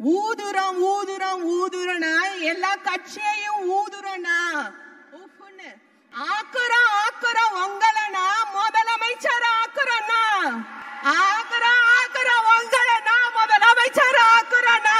ஊதுறோம் ஊதுறோம் ஊதுறோம்னா எல்லா கட்சியையும் ஊதுறோம்னா உஃப்னு. ஆக்குறோம் ஆக்குறோம் உங்களனா முதலமைச்சர் ஆக்குறோம்னா ஆக்குறோம் ஆக்குறோம் உங்களனா முதலமைச்சர் ஆக்குறோம்னா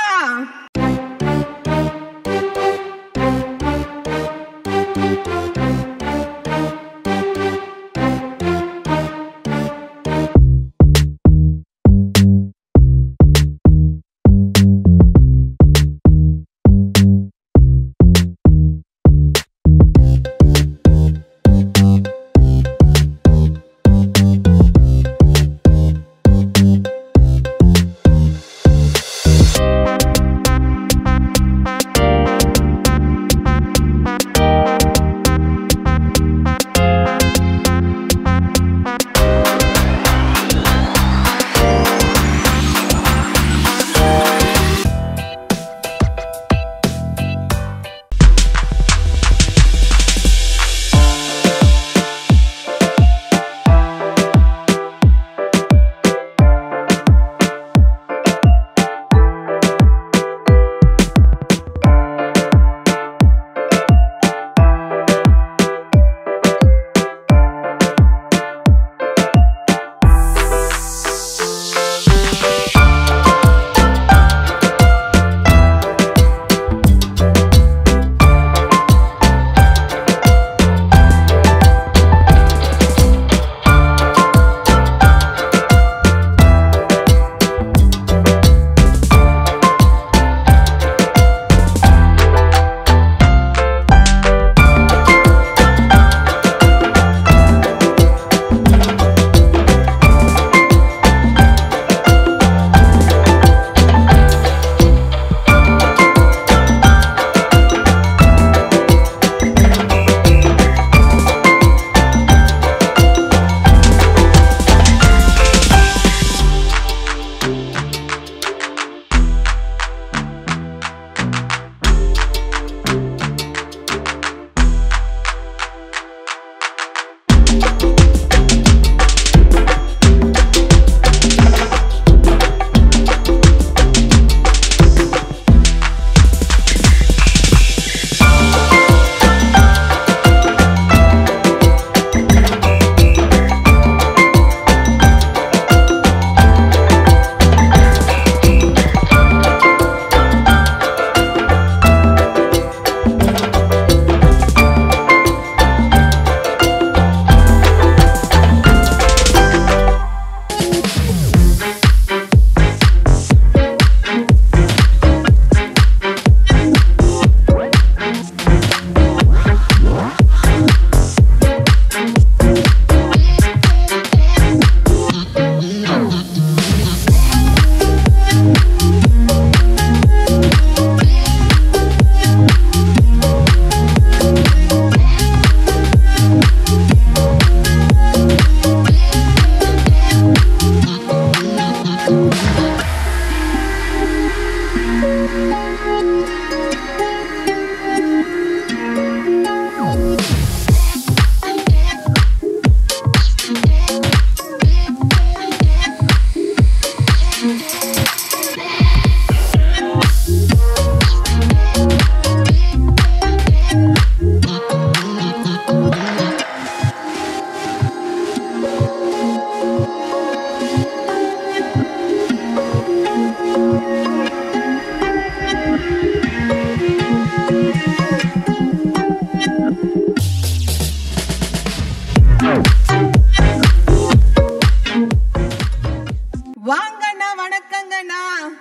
வாங்கண்ணா வணக்கங்கண்ணா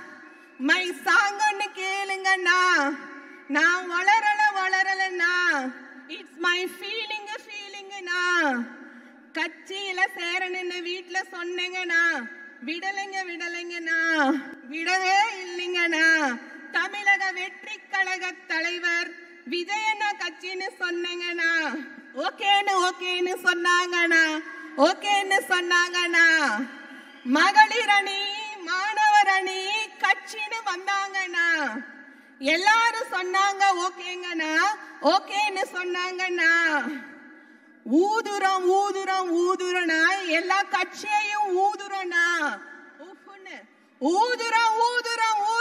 மை சாங்கன்னு கேளுங்கண்ணா நான் வளரல வளரலண்ணா இட்ஸ் மை ஃபீலிங் ஃபீலிங்கண்ணா கட்சியில சேரணுன்னு வீட்ல சொன்னேங்கண்ணா விடலைங்க விடலைங்கண்ணா விடவே இல்லைங்கண்ணா தமிழக வெற்றி கழக தலைவர் விஜயண்ணா கட்சின்னு சொன்னேங்கண்ணா ஓகேன்னு ஓகேன்னு சொன்னாங்கண்ணா ஓகேன்னு சொன்னாங்கண்ணா மகளிர் அணி மாணவர் அணி கட்சின்னு வந்தாங்கண்ணா எல்லாரும் சொன்னாங்க ஓகேங்கண்ணா ஓகேன்னு சொன்னாங்கண்ணா ஊதுறோம் ஊதுறோம் ஊதுறோம்னா எல்லா கட்சியையும் ஊதுறோம்னா உஃப்னு. ஊதுறோம் ஊதுறோம்